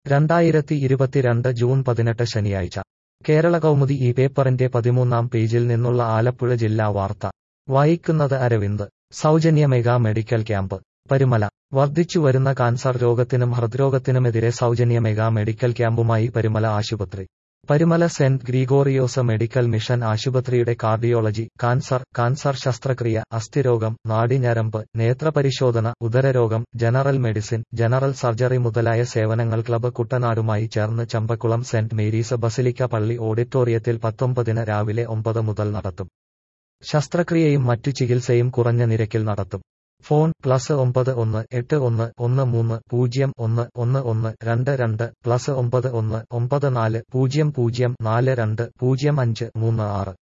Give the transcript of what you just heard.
രണ്ടായിരത്തി ഇരുപത്തിരണ്ട് ജൂൺ പതിനെട്ട് ശനിയാഴ്ച കേരള കൗമുദി ഈ പേപ്പറിന്റെ പതിമൂന്നാം പേജിൽ നിന്നുള്ള ആലപ്പുഴ ജില്ലാ വാർത്ത വായിക്കുന്നത് അരവിന്ദ് സൗജന്യ മെഗാ മെഡിക്കൽ ക്യാമ്പ് പരുമല വർദ്ധിച്ചുവരുന്ന കാൻസർ രോഗത്തിനും ഹൃദ്രോഗത്തിനുമെതിരെ സൗജന്യ മെഗാ മെഡിക്കൽ ക്യാമ്പുമായി പരുമല ആശുപത്രി Parumala saint Gregorios medical mission ആശുപത്രിയുടെ കാർഡിയോളജി കാൻസർ കാൻസർ ശസ്ത്രക്രിയ അസ്ഥിരോഗം നാഡിഞരമ്പ് നേത്രപരിശോധന ഉദരരോഗം ജനറൽ മെഡിസിൻ ജനറൽ സർജറി മുതലായ സേവനങ്ങൾ ക്ലബ്ബ് കുട്ടനാടുമായി ചേർന്ന് ചമ്പക്കുളം സെന്റ് മേരീസ് ബസിലിക്ക പള്ളി ഓഡിറ്റോറിയത്തിൽ പത്തൊമ്പതിന് രാവിലെ ഒമ്പത് മുതൽ നടത്തും ശസ്ത്രക്രിയയും മറ്റു ചികിത്സയും കുറഞ്ഞ നിരക്കിൽ നടത്തും ഫോൺ പ്ലസ് ഒമ്പത് ഒന്ന് എട്ട് ഒന്ന് ഒന്ന് മൂന്ന് പൂജ്യം ഒന്ന് ഒന്ന് ഒന്ന് രണ്ട് രണ്ട് പ്ലസ് ഒമ്പത് ഒന്ന് ഒമ്പത് നാല് പൂജ്യം പൂജ്യം നാല് രണ്ട് പൂജ്യം അഞ്ച് മൂന്ന് ആറ്